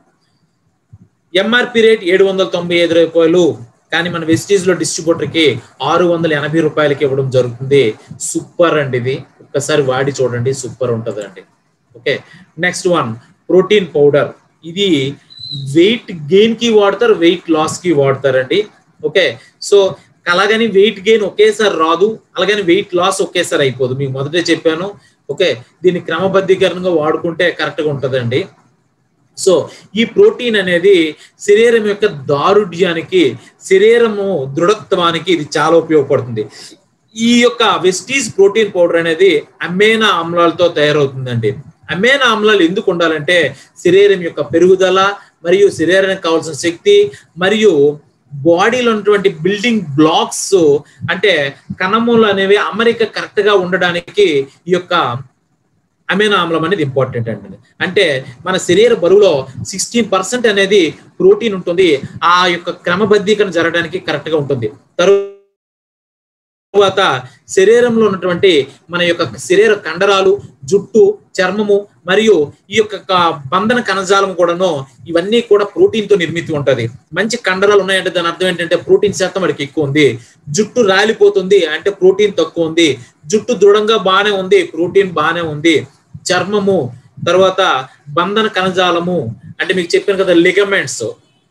ఎంఆర్పి రేట్ ఏడు వందల తొంభై ఐదు రూపాయలు కానీ మన వెస్టీజ్ లో డిస్ట్రిబ్యూటర్ కి ఆరు వందల ఎనభై రూపాయలకి ఇవ్వడం జరుగుతుంది సూపర్ అండి ఇది ఒక్కసారి వాడి చూడండి సూపర్ ఉంటుందండి okay next one protein powder ఇది వెయిట్ గెయిన్ కి వాడతారు వెయిట్ లాస్ కి వాడతారండి ఓకే సో అలాగని వెయిట్ గెయిన్ ఒకేసారి రాదు అలాగని వెయిట్ లాస్ ఒకేసారి అయిపోదు మీకు మొదటే చెప్పాను ఓకే దీన్ని క్రమబద్ధీకరణగా వాడుకుంటే కరెక్ట్గా ఉంటుందండి సో ఈ ప్రోటీన్ అనేది శరీరం యొక్క దారుఢ్యానికి శరీరము దృఢత్వానికి ఇది చాలా ఉపయోగపడుతుంది ఈ యొక్క వెస్టీజ్ ప్రోటీన్ పౌడర్ అనేది అమేనా ఆమ్లాలతో తయారవుతుందండి అమేనా ఆమ్లాలు ఎందుకు ఉండాలంటే శరీరం యొక్క పెరుగుదల మరియు శరీరానికి కావాల్సిన శక్తి మరియు బాడీలో ఉన్నటువంటి బిల్డింగ్ బ్లాక్స్ అంటే కణములు అనేవి అమరిక కరెక్ట్ గా ఉండడానికి ఈ యొక్క అమైనో ఆమ్లం అనేది ఇంపార్టెంట్ అండి అంటే మన శరీర బరువులో సిక్స్టీన్ పర్సెంట్ అనేది ప్రోటీన్ ఉంటుంది ఆ యొక్క క్రమబద్ధీకరణ జరగడానికి కరెక్ట్ గా ఉంటుంది తరువాత శరీరంలో ఉన్నటువంటి మన యొక్క శరీర కండరాలు జుట్టు చర్మము మరియు ఈ యొక్క బంధన కణజాలం కూడాను ఇవన్నీ కూడా ప్రోటీన్ తో నిర్మితి ఉంటది మంచి కండరాలు ఉన్నాయంటే దాని అర్థం ఏంటంటే ప్రోటీన్ శాతం వాడికి ఎక్కువ ఉంది జుట్టు రాలిపోతుంది అంటే ప్రోటీన్ తక్కువ ఉంది జుట్టు దృఢంగా బాగానే ఉంది ప్రోటీన్ బాగానే ఉంది చర్మము తర్వాత బంధన కణజాలము అంటే మీకు చెప్పాను కదా లిగమెంట్స్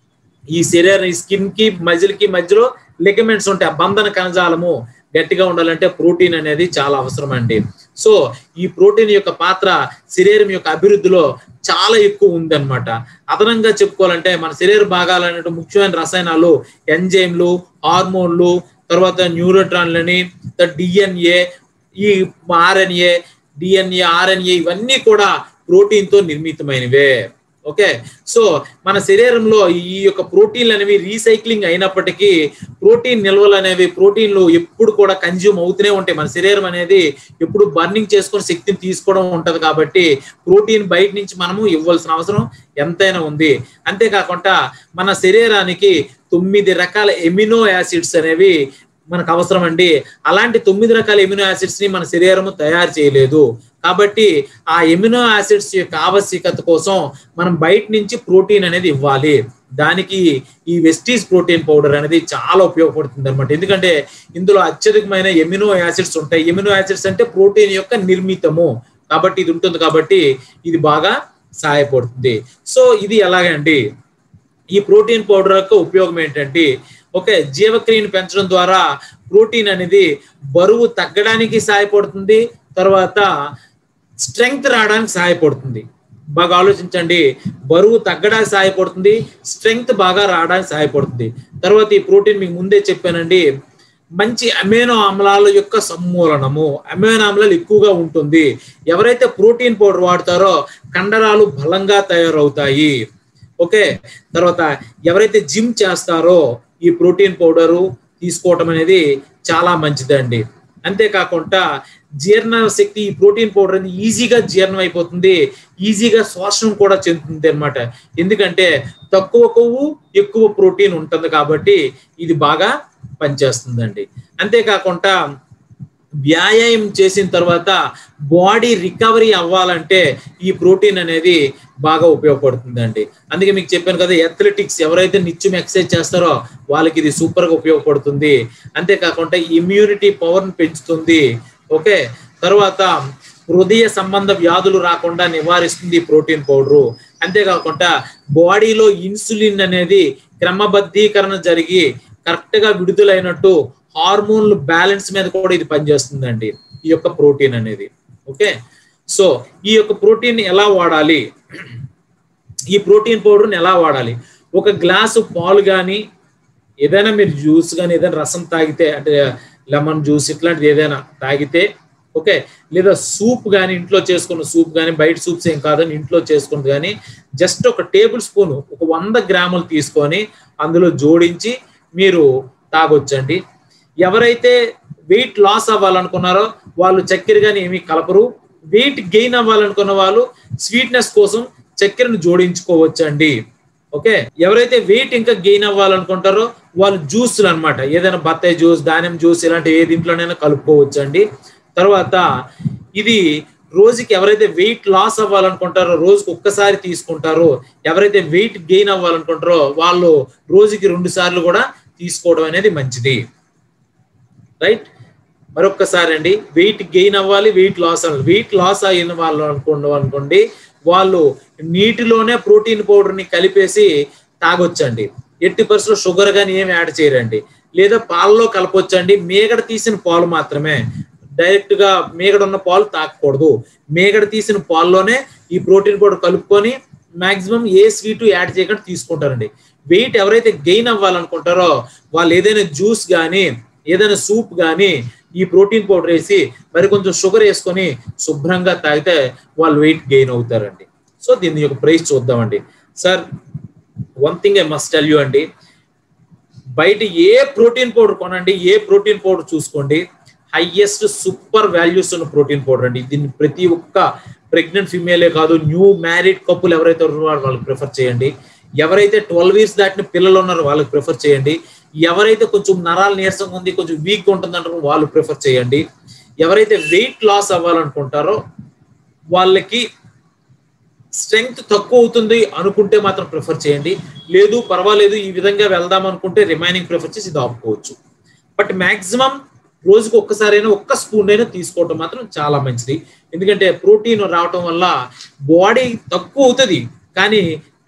ఈ శరీరం ఈ స్కిన్ కి మజిల్ కి మధ్యలో లిగమెంట్స్ ఉంటాయి ఆ బంధన కణజాలము గట్టిగా ఉండాలంటే ప్రోటీన్ అనేది చాలా అవసరం అండి సో ఈ ప్రోటీన్ యొక్క పాత్ర శరీరం యొక్క అభివృద్ధిలో చాలా ఎక్కువ ఉందన్నమాట అదనంగా చెప్పుకోవాలంటే మన శరీర భాగాలనే ముఖ్యమైన రసాయనాలు ఎంజైమ్లు హార్మోన్లు తర్వాత న్యూరోట్రాన్లని డిఎన్ఏ ఈ ఆర్ఎన్ఏ డిఎన్ఏ ఆర్ఎన్ఏ ఇవన్నీ కూడా ప్రోటీన్ తో నిర్మితమైనవే ఓకే సో మన శరీరంలో ఈ యొక్క ప్రోటీన్లు అనేవి రీసైక్లింగ్ అయినప్పటికీ ప్రోటీన్ నిల్వలు అనేవి ప్రోటీన్లు ఎప్పుడు కూడా కన్జ్యూమ్ అవుతూనే ఉంటాయి మన శరీరం అనేది ఎప్పుడు బర్నింగ్ చేసుకొని శక్తిని తీసుకోవడం ఉంటది కాబట్టి ప్రోటీన్ బయట నుంచి మనము ఇవ్వాల్సిన అవసరం ఎంతైనా ఉంది అంతేకాకుండా మన శరీరానికి తొమ్మిది రకాల ఎమినో యాసిడ్స్ అనేవి మనకు అవసరం అండి అలాంటి తొమ్మిది రకాల ఎమినో యాసిడ్స్ ని మన శరీరము తయారు చేయలేదు కాబట్టి ఆ ఎమినో యాసిడ్స్ యొక్క ఆవశ్యకత కోసం మనం బయట నుంచి ప్రోటీన్ అనేది ఇవ్వాలి దానికి ఈ వెస్టీస్ ప్రోటీన్ పౌడర్ అనేది చాలా ఉపయోగపడుతుంది అనమాట ఎందుకంటే ఇందులో అత్యధికమైన ఎమినో యాసిడ్స్ ఉంటాయి ఎమినో యాసిడ్స్ అంటే ప్రోటీన్ యొక్క నిర్మితము కాబట్టి ఇది ఉంటుంది కాబట్టి ఇది బాగా సహాయపడుతుంది సో ఇది ఎలాగండి ఈ ప్రోటీన్ పౌడర్ యొక్క ఉపయోగం ఏంటంటే ఓకే జీవక్రియను పెంచడం ద్వారా ప్రోటీన్ అనేది బరువు తగ్గడానికి సహాయపడుతుంది తర్వాత స్ట్రెంగ్త్ రావడానికి సహాయపడుతుంది బాగా ఆలోచించండి బరువు తగ్గడానికి సహాయపడుతుంది స్ట్రెంగ్త్ బాగా రావడానికి సహాయపడుతుంది తర్వాత ఈ ప్రోటీన్ మీకు ముందే చెప్పానండి మంచి అమైనో ఆమ్లాల యొక్క సమ్మూలనము అమైనో ఆమ్లాలు ఎక్కువగా ఉంటుంది ఎవరైతే ప్రోటీన్ పౌడర్ వాడతారో కండరాలు బలంగా తయారవుతాయి ఓకే తర్వాత ఎవరైతే జిమ్ చేస్తారో ఈ ప్రోటీన్ పౌడరు తీసుకోవటం అనేది చాలా మంచిదండి అంతేకాకుండా జీర్ణ శక్తి ఈ ప్రోటీన్ పౌడర్ అనేది ఈజీగా జీర్ణం అయిపోతుంది ఈజీగా శ్వాసనం కూడా చెందుతుంది అనమాట ఎందుకంటే తక్కువ కొవ్వు ఎక్కువ ప్రోటీన్ ఉంటుంది కాబట్టి ఇది బాగా పనిచేస్తుందండి అంతేకాకుండా వ్యాయామం చేసిన తర్వాత బాడీ రికవరీ అవ్వాలంటే ఈ ప్రోటీన్ అనేది బాగా ఉపయోగపడుతుందండి అందుకే మీకు చెప్పాను కదా అథ్లెటిక్స్ ఎవరైతే నిత్యం ఎక్సర్సైజ్ చేస్తారో వాళ్ళకి ఇది సూపర్ గా ఉపయోగపడుతుంది అంతేకాకుండా ఇమ్యూనిటీ పవర్ని పెంచుతుంది ఓకే తర్వాత హృదయ సంబంధ వ్యాధులు రాకుండా నివారిస్తుంది ప్రోటీన్ పౌడరు అంతేకాకుండా బాడీలో ఇన్సులిన్ అనేది క్రమబద్ధీకరణ జరిగి కరెక్ట్ గా విడుదలైనట్టు హార్మోన్లు బ్యాలెన్స్ మీద కూడా ఇది పనిచేస్తుందండి ఈ యొక్క ప్రోటీన్ అనేది ఓకే సో ఈ యొక్క ప్రోటీన్ ఎలా వాడాలి ఈ ప్రోటీన్ పౌడర్ని ఎలా వాడాలి ఒక గ్లాసు పాలు కానీ ఏదైనా మీరు జ్యూస్ కానీ ఏదైనా రసం తాగితే అంటే లెమన్ జ్యూస్ ఇట్లాంటిది ఏదైనా తాగితే ఓకే లేదా సూప్ కానీ ఇంట్లో చేసుకున్న సూప్ కానీ బయట సూప్స్ ఏం కాదని ఇంట్లో చేసుకున్నది కానీ జస్ట్ ఒక టేబుల్ స్పూన్ ఒక వంద గ్రాములు తీసుకొని అందులో జోడించి మీరు తాగొచ్చండి ఎవరైతే వెయిట్ లాస్ అవ్వాలనుకున్నారో వాళ్ళు చక్కెర కానీ ఏమీ కలపరు వెయిట్ గెయిన్ అవ్వాలనుకున్న వాళ్ళు స్వీట్నెస్ కోసం చక్కెరను జోడించుకోవచ్చండి ఓకే ఎవరైతే వెయిట్ ఇంకా గెయిన్ అవ్వాలనుకుంటారో వాళ్ళు జ్యూస్లు అనమాట ఏదైనా బత్తాయి జ్యూస్ దానిమ్మ జ్యూస్ ఇలాంటి ఏ దీంట్లోనైనా కలుపుకోవచ్చు అండి తర్వాత ఇది రోజుకి ఎవరైతే వెయిట్ లాస్ అవ్వాలనుకుంటారో రోజుకి ఒక్కసారి తీసుకుంటారో ఎవరైతే వెయిట్ గెయిన్ అవ్వాలనుకుంటారో వాళ్ళు రోజుకి రెండు సార్లు కూడా తీసుకోవడం అనేది మంచిది రైట్ మరొక్కసారి అండి వెయిట్ గెయిన్ అవ్వాలి వెయిట్ లాస్ అవ్వాలి వెయిట్ లాస్ అయిన వాళ్ళు అనుకోండి అనుకోండి వాళ్ళు నీటిలోనే ప్రోటీన్ పౌడర్ని కలిపేసి తాగొచ్చండి ఎట్టి పరిస్థితుల్లో షుగర్ కానీ ఏమి యాడ్ చేయరండి లేదా పాలలో కలపొచ్చండి మేగడ తీసిన పాలు మాత్రమే డైరెక్ట్ గా మేగడ ఉన్న పాలు తాగకూడదు మేగడ తీసిన పాల్లోనే ఈ ప్రోటీన్ పౌడర్ కలుపుకొని మాక్సిమం ఏ స్వీట్ యాడ్ చేయకుండా తీసుకుంటారండి వెయిట్ ఎవరైతే గెయిన్ అవ్వాలనుకుంటారో వాళ్ళు ఏదైనా జ్యూస్ కానీ ఏదైనా సూప్ కానీ ఈ ప్రోటీన్ పౌడర్ వేసి మరి కొంచెం షుగర్ వేసుకొని శుభ్రంగా తాగితే వాళ్ళు వెయిట్ గెయిన్ అవుతారండి సో దీని యొక్క ప్రైస్ చూద్దామండి sir one thing I must tell you అండి బయట ఏ ప్రోటీన్ పౌడర్ కొనండి ఏ ప్రోటీన్ పౌడర్ చూసుకోండి హైయెస్ట్ సూపర్ వాల్యూస్ ఉన్న ప్రోటీన్ పౌడర్ అండి దీన్ని ప్రతి ఒక్క ప్రెగ్నెంట్ ఫిమేలే కాదు న్యూ మ్యారీడ్ కప్పులు ఎవరైతే ఉన్నారో వాళ్ళకి ప్రిఫర్ చేయండి ఎవరైతే ట్వెల్వ్ ఇయర్స్ దాటిన పిల్లలు ఉన్నారో వాళ్ళకి ప్రిఫర్ చేయండి ఎవరైతే కొంచెం నరాల నీరసంగా ఉంది కొంచెం వీక్ ఉంటుందంటారో వాళ్ళు ప్రిఫర్ చేయండి ఎవరైతే వెయిట్ లాస్ అవ్వాలనుకుంటారో వాళ్ళకి స్ట్రెంగ్త్ తక్కువ అవుతుంది అనుకుంటే మాత్రం ప్రిఫర్ చేయండి లేదు పర్వాలేదు ఈ విధంగా వెళ్దాం అనుకుంటే రిమైనింగ్ ప్రిఫర్ చేసి ఇది ఆపుకోవచ్చు బట్ మాక్సిమం రోజుకు ఒక్కసారైనా ఒక్క స్పూన్ అయినా తీసుకోవటం మాత్రం చాలా మంచిది ఎందుకంటే ప్రోటీన్ రావటం వల్ల బాడీ తక్కువ అవుతుంది కానీ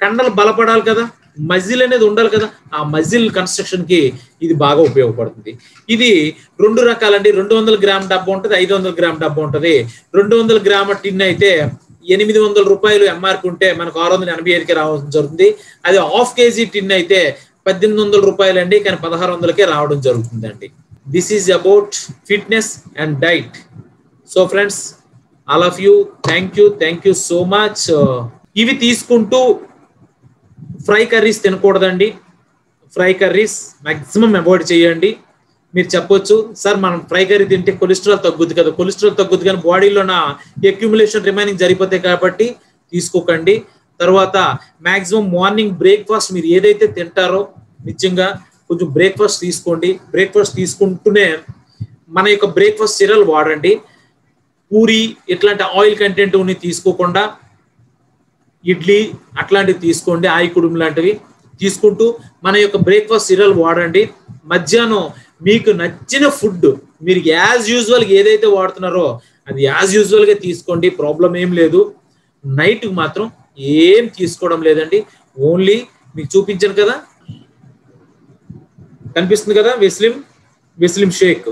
కండలు బలపడాలి కదా మజిల్ అనేది ఉండాలి కదా ఆ మజిల్ కన్స్ట్రక్షన్ కి ఇది బాగా ఉపయోగపడుతుంది ఇది రెండు రకాలండి రెండు వందల గ్రామ్ డబ్బా ఉంటుంది ఐదు వందల గ్రామ్ డబ్బా ఉంటుంది రెండు వందల గ్రామ టిన్ అయితే ఎనిమిది వందల రూపాయలు ఎంఆర్పి ఉంటే మనకు ఆరు వందల ఎనభై ఐదుకి రావడం జరుగుతుంది అది హాఫ్ కేజీ టిన్ అయితే పద్దెనిమిది వందల రూపాయలు అండి కానీ పదహారు వందలకే రావడం జరుగుతుందండి this is about fitness and diet so friends all of you thank you thank you so much ఇవి తీసుకుంటూ ఫ్రై కర్రీస్ తినకూడదండి ఫ్రై కర్రీస్ మాక్సిమం అవాయిడ్ చేయండి మీరు చెప్పొచ్చు సార్ మనం ఫ్రై కర్రీ తింటే కొలెస్ట్రాల్ తగ్గుద్ది కదా కొలెస్ట్రాల్ తగ్గుద్ది కానీ బాడీలో నా అక్యుములేషన్ రిమైనింగ్ జరిగిపోతాయి కాబట్టి తీసుకోకండి తర్వాత మాక్సిమం మార్నింగ్ బ్రేక్ఫాస్ట్ మీరు ఏదైతే తింటారో నిజంగా కొంచెం బ్రేక్ఫాస్ట్ తీసుకోండి బ్రేక్ఫాస్ట్ తీసుకుంటూనే మన యొక్క బ్రేక్ఫాస్ట్ సిరల్ వాడండి పూరి ఇట్లాంటి ఆయిల్ కంటెంట్ ఉన్ని తీసుకోకుండా ఇడ్లీ అట్లాంటివి తీసుకోండి ఆయికుడుం లాంటివి తీసుకుంటూ మన యొక్క బ్రేక్ఫాస్ట్ సిరల్ వాడండి మధ్యాహ్నం మీకు నచ్చిన ఫుడ్ మీరు యాజ్ యూజువల్ ఏదైతే వాడుతున్నారో అది యాజ్ యూజువల్ గా తీసుకోండి ప్రాబ్లం ఏం లేదు నైట్ మాత్రం ఏం తీసుకోవడం లేదండి ఓన్లీ మీకు చూపించాను కదా కనిపిస్తుంది కదా Veslim Veslim shake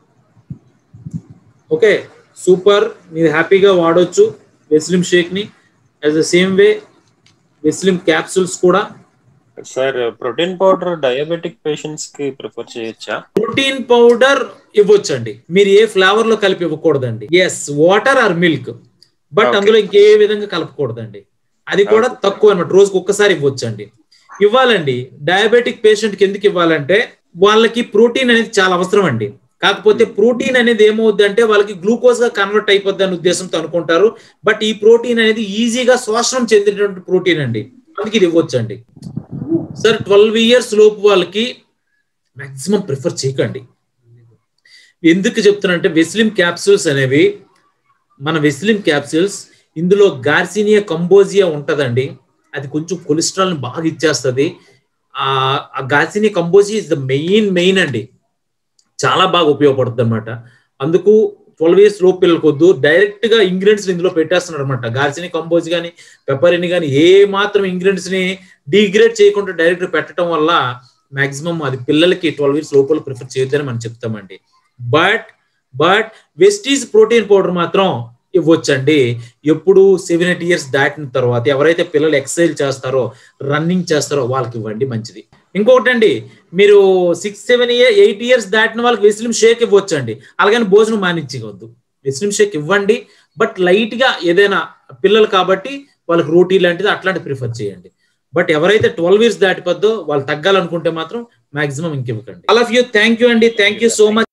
okay super మీరు హ్యాపీగా వాడొచ్చు వెస్లిం షేక్ ని as the same way Veslim capsules కూడా sir protein powder diabetic patients కి ప్రిఫర్ చేయొచ్చా ప్రోటీన్ పౌడర్ ఇవ్వచ్చండి మీరు ఏ ఫ్లేవర్ లో కలిపి ఇవ్వకూడదండి yes water or milk but Okay. అందులో ఇంకే విధంగా కలపకూడదండి అది కూడా Okay. తక్కువ అనమాట రోజుకి ఒక్కసారి ఇవ్వచ్చండి ఇవ్వాలండి డయాబెటిక్ పేషెంట్ కి ఎందుకు ఇవ్వాలంటే వాళ్ళకి ప్రోటీన్ అనేది చాలా అవసరం అండి కాకపోతే ప్రోటీన్ అనేది ఏమవుద్ది అంటే వాళ్ళకి గ్లూకోజ్ గా కన్వర్ట్ అయిపోద్ది అనే ఉద్దేశంతో అనుకుంటారు బట్ ఈ ప్రోటీన్ అనేది ఈజీగా శోషణం చెందినటువంటి ప్రోటీన్ అండి అందుకే ఇది ఇవ్వచ్చండి సార్ ట్వెల్వ్ ఇయర్స్ లోపు వాళ్ళకి మాక్సిమం ప్రిఫర్ చేయకండి ఎందుకు చెప్తున్నానంటే వెస్లిం క్యాప్సూల్స్ అనేవి మన వెస్లిం క్యాప్సూల్స్ ఇందులో గార్సినియా కంబోజియా ఉంటదండి అది కొంచెం కొలెస్ట్రాల్ ని బాగా ఇచ్చేస్తుంది ఆ garcinia cambogia is the main main అండి చాలా బాగా ఉపయోగపడుతుంది అనమాట అందుకు ట్వెల్వ్ ఇయర్స్ లోపు పిల్లలకు వద్దు డైరెక్ట్ గా ఇంగ్రీడియంట్స్ ఇందులో పెట్టేస్తున్నారు అనమాట గార్సిని కంపోజ్ కానీ పెప్పరిని కానీ ఏ మాత్రం ఇంగ్రీడియంట్స్ ని డిగ్రేడ్ చేయకుండా డైరెక్ట్ పెట్టడం వల్ల మాక్సిమం అది పిల్లలకి ట్వెల్వ్ ఇయర్స్ లోపల ప్రిఫర్ చేయొద్దని మనం చెప్తామండి but but Vestige protein powder మాత్రం ఇవ్వచ్చండి ఎప్పుడు సెవెన్ ఎయిట్ ఇయర్స్ దాటిన తర్వాత ఎవరైతే పిల్లలు ఎక్సర్సైజ్ చేస్తారో రన్నింగ్ చేస్తారో వాళ్ళకి ఇవ్వండి మంచిది ఇంకొకటి అండి మీరు six seven year eight years దాటిన వాళ్ళకి వెస్లిం షేక్ ఇవ్వచ్చండి అలాగని భోజనం మానించవద్దు వెస్లిం షేక్ ఇవ్వండి బట్ లైట్ గా ఏదైనా పిల్లలు కాబట్టి వాళ్ళకి రోటీ లాంటిది అట్లాంటి ప్రిఫర్ చేయండి బట్ ఎవరైతే ట్వెల్వ్ ఇయర్స్ దాటిపోద్దో వాళ్ళు తగ్గాలనుకుంటే మాత్రం మాక్సిమం ఇంకివ్వకండి all of you thank you అండి థ్యాంక్ యూ సో మచ్